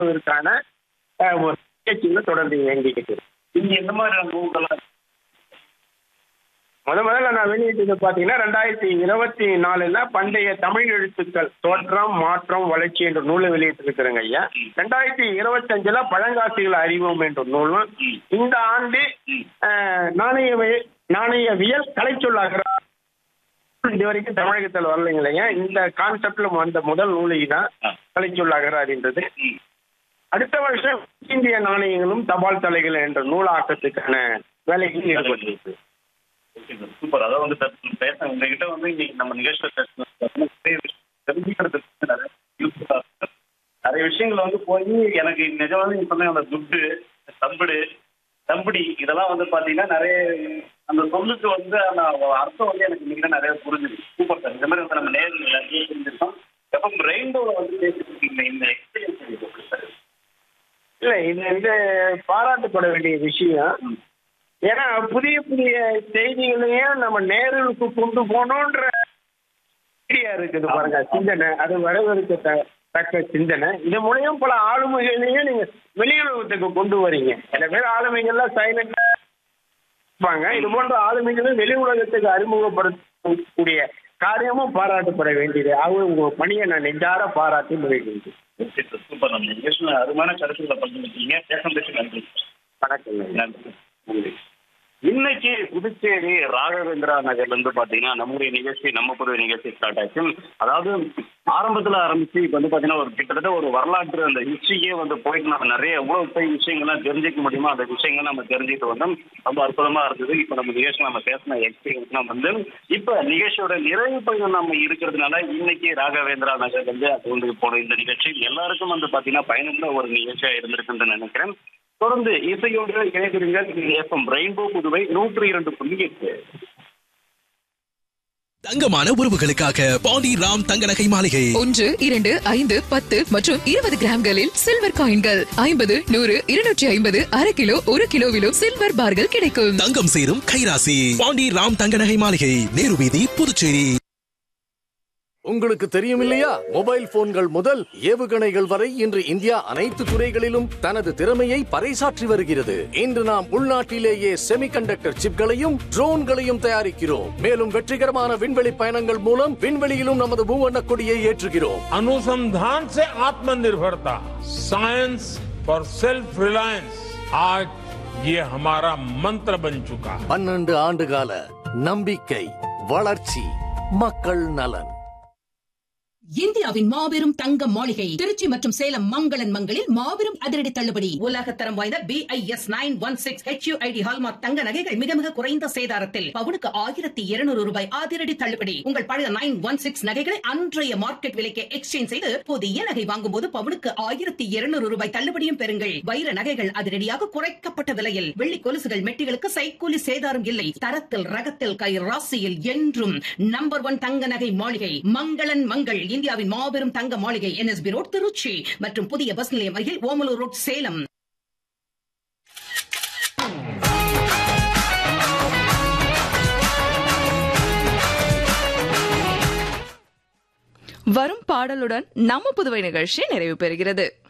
இதற்கான அஹ், ஒரு முயற்சிகளை தொடர்ந்து இயங்கிக்கிட்டு இருக்கு. நீங்க எந்த மாதிரி நூல்கள்லாம் முத முதல்ல நான் வெளியிட்டது பார்த்தீங்கன்னா ரெண்டாயிரத்தி இருபத்தி நாலுல பண்டைய தமிழ் எழுத்துக்கள் தோற்றம் மாற்றம் வளர்ச்சி என்ற நூலை வெளியிட்டிருக்கிறேங்க ஐயா ரெண்டாயிரத்தி இருபத்தஞ்சுல பழங்காசிகள் அறிவோம் என்ற நூலும் இந்த ஆண்டு அஹ், நாணயவியல் நாணயவியல் கலைச்சொல்லாகிற இது வரைக்கும் தமிழகத்தில் வரலைங்க ஐயா இந்த கான்செப்ட்ல வந்த முதல் நூலை தான் கலைச்சொல்லாகிறார்ன்றது அடுத்த வருஷம் இந்திய நாணயங்களும் தபால் தலைகள் என்ற நூலாக்கத்துக்கான வேலைகள் ஈடுபட்டிருக்கு ஓகே சார் சூப்பர் அதாவது வந்து சார் பேச உங்ககிட்ட வந்து இன்னைக்கு நம்ம நிகழ்ச்சியில் பேசணும் நிறைய விஷயம் தெரிஞ்சுக்கிறதுக்கு நிறைய யூஸ்ஃபுல்லாக இருக்கு நிறைய விஷயங்கள் வந்து போய் எனக்கு நிஜமாக நீங்க சொன்ன அந்த துட்டு தம்புடு தம்புடி இதெல்லாம் வந்து பார்த்தீங்கன்னா நிறைய அந்த சொல்லுக்கு வந்து அந்த அர்த்தம் வந்து எனக்கு இன்னைக்கு நிறைய புரிஞ்சுது சூப்பர் சார் இந்த மாதிரி வந்து நம்ம நேரில் எல்லாத்தையும் புரிஞ்சிருக்கோம் எப்போ ரெயின்போவில் வந்து பேசிட்டு இருக்கீங்க இந்த எக்ஸ்பீரியன்ஸ் எப்படி சார் இல்ல இது வந்து பாராட்டப்பட வேண்டிய விஷயம் ஏன்னா புதிய புதிய செய்திகளையும் நம்ம நேரலுக்கு கொண்டு போகணுன்ற ஐடியா இருக்குது பாருங்க சிந்தனை அது வரவேற்க த- தக்க சிந்தனை இது மூலியம் பல ஆளுமைகளையும் நீங்க வெளியுலகத்துக்கு கொண்டு வரீங்க சில பேர் ஆளுமைகள்லாம் சைலண்டா இருப்பாங்க இது போன்ற ஆளுமைகளும் வெளி உலகத்துக்கு அறிமுகப்படுத்தக்கூடிய காரியமும் பாராட்டப்பட வேண்டியது அவங்க உங்க பணியை நான் நெஞ்சார பாராட்டி முறைகின்றேன் ஓகே சார் சூப்பர் நம்ம நிகழ்ச்சியில் அருமையான கருத்துக்களை பகிர்ந்துருக்கீங்க பேசுறதுக்கு நன்றி வணக்கம் நன்றி நன்றி இன்னைக்கு புதுச்சேரி ராகவேந்திரா நகர்ல இருந்து பாத்தீங்கன்னா நம்முடைய நிகழ்ச்சி நம்ம புது நிகழ்ச்சி ஸ்டார்ட் ஆச்சு அதாவது ஆரம்பத்துல ஆரம்பிச்சு இப்ப வந்து பாத்தீங்கன்னா ஒரு கிட்டத்தட்ட ஒரு வரலாற்று அந்த ஹிஸ்டரியே வந்து போயிட்டு நம்ம நிறைய எவ்வளவு போய் விஷயங்கள்லாம் தெரிஞ்சுக்க முடியுமோ அந்த விஷயங்கள் நம்ம தெரிஞ்சுட்டு வந்தோம் ரொம்ப அற்புதமா இருந்தது இப்ப நம்ம நிகழ்ச்சி நம்ம பேசின எக்ஸ்பீரியன்ஸ்லாம் வந்து இப்ப நிகழ்ச்சியோட நிறைவு பகுதியில் நம்ம இருக்கிறதுனால இன்னைக்கு ராகவேந்திரா நகர்ல இருந்து அது வந்து போன இந்த நிகழ்ச்சி எல்லாருக்கும் வந்து பாத்தீங்கன்னா பயனுள்ள ஒரு நிகழ்ச்சியா இருந்திருக்குன்னு நினைக்கிறேன் தொடர்ந்து இசையோடு இணைந்திருங்கள் எஃப்எம் ரெயின்போ புதுவை நூற்றி இரண்டு புள்ளி எட்டு தங்கமான உறவுகளுக்காக பாண்டி ராம் தங்க நகை மாளிகை ஒன்று இரண்டு ஐந்து பத்து மற்றும் இருபது கிராம்களில் சில்வர் காயின்கள் ஐம்பது நூறு இருநூற்றி ஐம்பது அரை கிலோ ஒரு கிலோவிலும் சில்வர் பார்கள் கிடைக்கும் தங்கம் சேரும் கைராசி பாண்டி ராம் தங்க நகை மாளிகை நேரு வீதி புதுச்சேரி உங்களுக்கு தெரியும் இல்லையா மொபைல் போன்கள் முதல் ஏவுகணைகள் வரை இன்று இந்தியா அனைத்து துறைகளிலும் தனது திறமையை பறைசாற்றி வருகிறது இன்று நாம் உள்நாட்டிலேயே செமிகண்டக்டர் சிப்களையும் ட்ரோன்களையும் தயாரிக்கிறோம் மேலும் வெற்றிகரமான விண்வெளி பயணங்கள் மூலம் விண்வெளியிலும் நமது மூவண்ண கொடியை ஏற்றுகிறோம் अनुसंधान से आत्मनिर्भरता साइंस फॉर सेल्फ रिलायंस आज ये हमारा मंत्र बन चुका है பன்னெண்டு ஆண்டுகால நம்பிக்கை வளர்ச்சி மக்கள் நலன் இந்தியாவின் மாபெரும் தங்க மாளிகை திருச்சி மற்றும் சேலம் மங்களன் மங்களில் மாபெரும் அதிரடி தள்ளுபடி உலக தரம் வாய்ந்த B I S nine one six HUID hallmark தங்க நகைகள் மிக மிக குறைந்த சேதாரத்தில் பவுனுக்கு ஆயிரத்தி இருநூறு ரூபாய் அதிரடி தள்ளுபடி உங்கள் பழைய நைன் ஒன் சிக்ஸ் நகைகளை அன்றைய மார்க்கெட் விலைக்கு எக்ஸ்சேஞ்ச் செய்து புதிய நகை வாங்கும் போது பவுனுக்கு ஆயிரத்தி இருநூறு ரூபாய் தள்ளுபடியும் பெறுங்கள் வைர நகைகள் அதிரடியாக குறைக்கப்பட்ட விலையில் வெள்ளி கொலுசுகள் மெட்டிகளுக்கு சைக்கூலி சேதாரம் இல்லை தரத்தில் ரகத்தில் கை ராசியில் என்றும் நம்பர் ஒன் தங்க நகை மாளிகை மங்களன் மங்கள் இந்தியாவின் மாபெரும் தங்க மாளிகை என்எஸ்பி ரோட் திருச்சி மற்றும் புதிய பஸ் நிலையம் அருகில் ஓமலூர் ரோட் சேலம் வரும் பாடலுடன் நம்ம புதுவை நிகழ்ச்சி நிறைவு பெறுகிறது